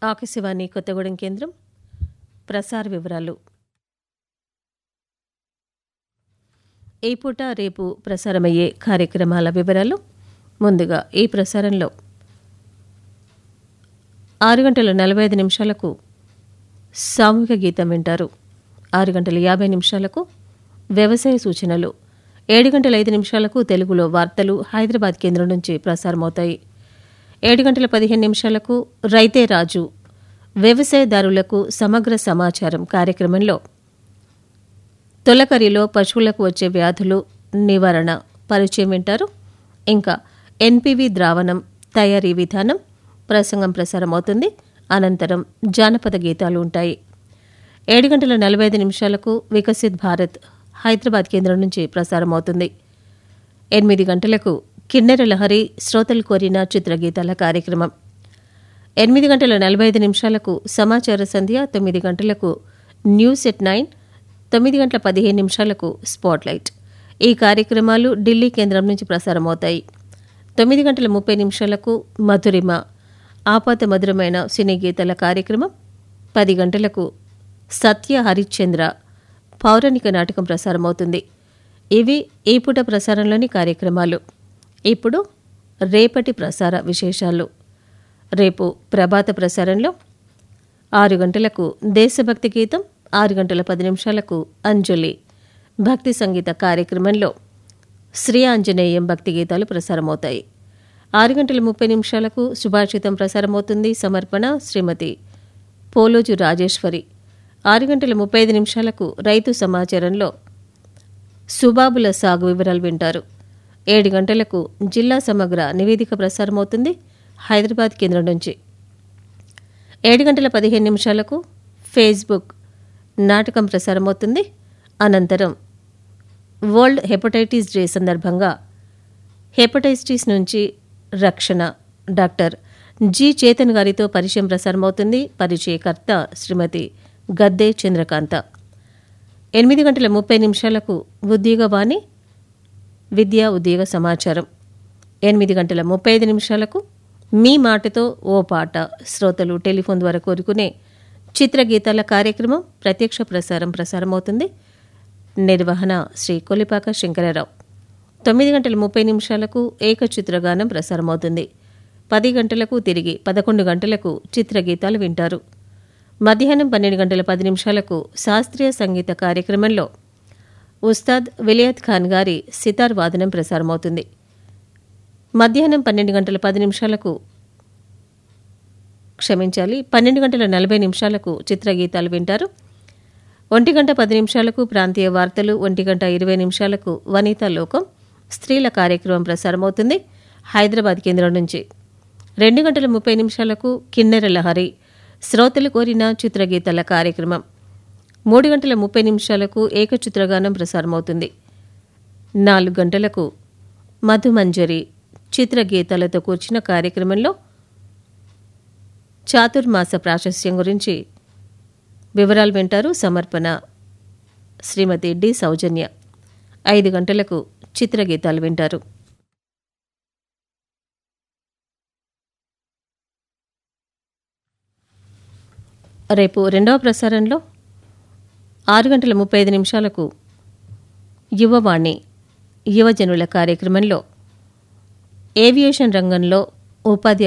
ఆకాశవాణి కొత్తగూడెం కేంద్రం ప్రసార వివరాలు ఈ పూట రేపు ప్రసారమయ్యే కార్యక్రమాల వివరాలు ముందుగా ఈ ప్రసారంలో ఆరు గంటల నలభై ఐదు నిమిషాలకు సామూహిక గీతం వింటారు ఆరు గంటల యాభై నిమిషాలకు వ్యవసాయ సూచనలు ఏడు గంటల ఐదు నిమిషాలకు తెలుగులో వార్తలు హైదరాబాద్ కేంద్రం నుంచి ప్రసారమవుతాయి ఏడు గంటల పదిహేను నిమిషాలకు రైతే రాజు వ్యవసాయదారులకు సమగ్ర సమాచారం కార్యక్రమంలో తొలకరిలో పశువులకు వచ్చే వ్యాధులు నివారణ పరిచయం వింటారు ఇంకా ఎన్పివి ద్రావణం తయారీ విధానం ప్రసంగం ప్రసారమవుతుంది అనంతరం జానపద గీతాలు ఉంటాయి ఏడు గంటల నలభై ఐదు నిమిషాలకు వికసిత్ భారత్ హైదరాబాద్ కేంద్రం నుంచి ప్రసారమవుతుంది ఎనిమిది గంటలకు కిన్నెర లహరి శ్రోతలు కోరిన చిత్రగీతాల కార్యక్రమం ఎనిమిది గంటల నలభై ఐదు నిమిషాలకు సమాచార సంధ్య తొమ్మిది గంటలకు న్యూస్ ఎట్ నైన్ తొమ్మిది గంటల పదిహేను నిమిషాలకు స్పాట్లైట్ ఈ కార్యక్రమాలు ఢిల్లీ కేంద్రం నుంచి ప్రసారమవుతాయి తొమ్మిది గంటల ముప్పై నిమిషాలకు మధురిమ ఆపాత మధురమైన సినీ గీతాల కార్యక్రమం పది గంటలకు సత్య హరిశ్చంద్ర పౌరాణిక నాటకం ప్రసారమవుతుంది ఇవి ఈ పూట ప్రసారంలోని కార్యక్రమాలు ఇప్పుడు రేపటి ప్రసార విశేషాలు రేపు ప్రభాత ప్రసారంలో ఆరు గంటలకు దేశభక్తి గీతం ఆరు గంటల పది నిమిషాలకు అంజలి భక్తి సంగీత కార్యక్రమంలో శ్రీ ఆంజనేయం భక్తి గీతాలు ప్రసారమవుతాయి ఆరు గంటల ముప్పై నిమిషాలకు సుభాషితం ప్రసారమవుతుంది సమర్పణ శ్రీమతి పోలోజు రాజేశ్వరి ఆరు గంటల ముప్పై ఐదు నిమిషాలకు రైతు సమాచారంలో సుబాబుల సాగు వివరాలు వింటారు ఏడు గంటలకు జిల్లా సమగ్ర నివేదిక ప్రసారమవుతుంది హైదరాబాద్ కేంద్రం నుంచి ఏడు గంటల పదిహేను నిమిషాలకు ఫేస్బుక్ నాటకం ప్రసారమవుతుంది అనంతరం వరల్డ్ హెపటైటిస్ డే సందర్భంగా హెపటైటిస్ నుంచి రక్షణ డాక్టర్ జి చేతన్ గారితో పరిచయం ప్రసారమవుతుంది పరిచయకర్త శ్రీమతి గద్దే చంద్రకాంత ఎనిమిది గంటల ముప్పై నిమిషాలకు ఉద్యోగవాణి విద్యా ఉద్యోగ సమాచారం ఎనిమిది గంటల ముప్పై ఐదు నిమిషాలకు మీ మాటతో ఓ పాట శ్రోతలు టెలిఫోన్ ద్వారా కోరుకునే చిత్రగీతాల కార్యక్రమం ప్రత్యక్ష ప్రసారం ప్రసారమవుతుంది నిర్వహణ శ్రీ కొలిపాక శంకరరావు తొమ్మిది గంటల ముప్పై నిమిషాలకు ఏకచిత్రగానం ప్రసారమవుతుంది పది గంటలకు తిరిగి పదకొండు గంటలకు చిత్రగీతాలు వింటారు మధ్యాహ్నం పన్నెండు గంటల పది నిమిషాలకు శాస్త్రీయ సంగీత కార్యక్రమంలో ఉస్తాద్ విలియత్ ఖాన్ గారి సితార్ వాదనం ప్రసారమవుతుంది మధ్యాహ్నం పన్నెండు గంటల పది నిమిషాలకు క్షమించాలి పన్నెండు గంటల నలభై నిమిషాలకు చిత్రగీతాలు వింటారు ఒంటి గంట పది నిమిషాలకు ప్రాంతీయ వార్తలు ఒంటి గంట ఇరవై నిమిషాలకు వనితా లోకం స్త్రీల కార్యక్రమం ప్రసారమవుతుంది హైదరాబాద్ కేంద్రం నుంచి రెండు గంటల ముప్పై నిమిషాలకు కిన్నెర లహరి శ్రోతలు కోరిన చిత్రగీతాల కార్యక్రమం మూడు గంటల ముప్పై నిమిషాలకు ఏకచిత్రగానం ప్రసారమవుతుంది నాలుగు గంటలకు మధుమంజరి చిత్రగీతాలతో కూర్చిన కార్యక్రమంలో చాతుర్మాస ప్రాశస్యం గురించి వివరాలు వింటారు సమర్పణ శ్రీమతి డి సౌజన్య ఐదు గంటలకు చిత్రగీతాలు వింటారు రేపు రెండవ ప్రసారంలో ఆరు గంటల ముప్పై ఐదు నిమిషాలకు యువవాణి యువజనుల కార్యక్రమంలో ఏవియేషన్ రంగంలో ఉపాధి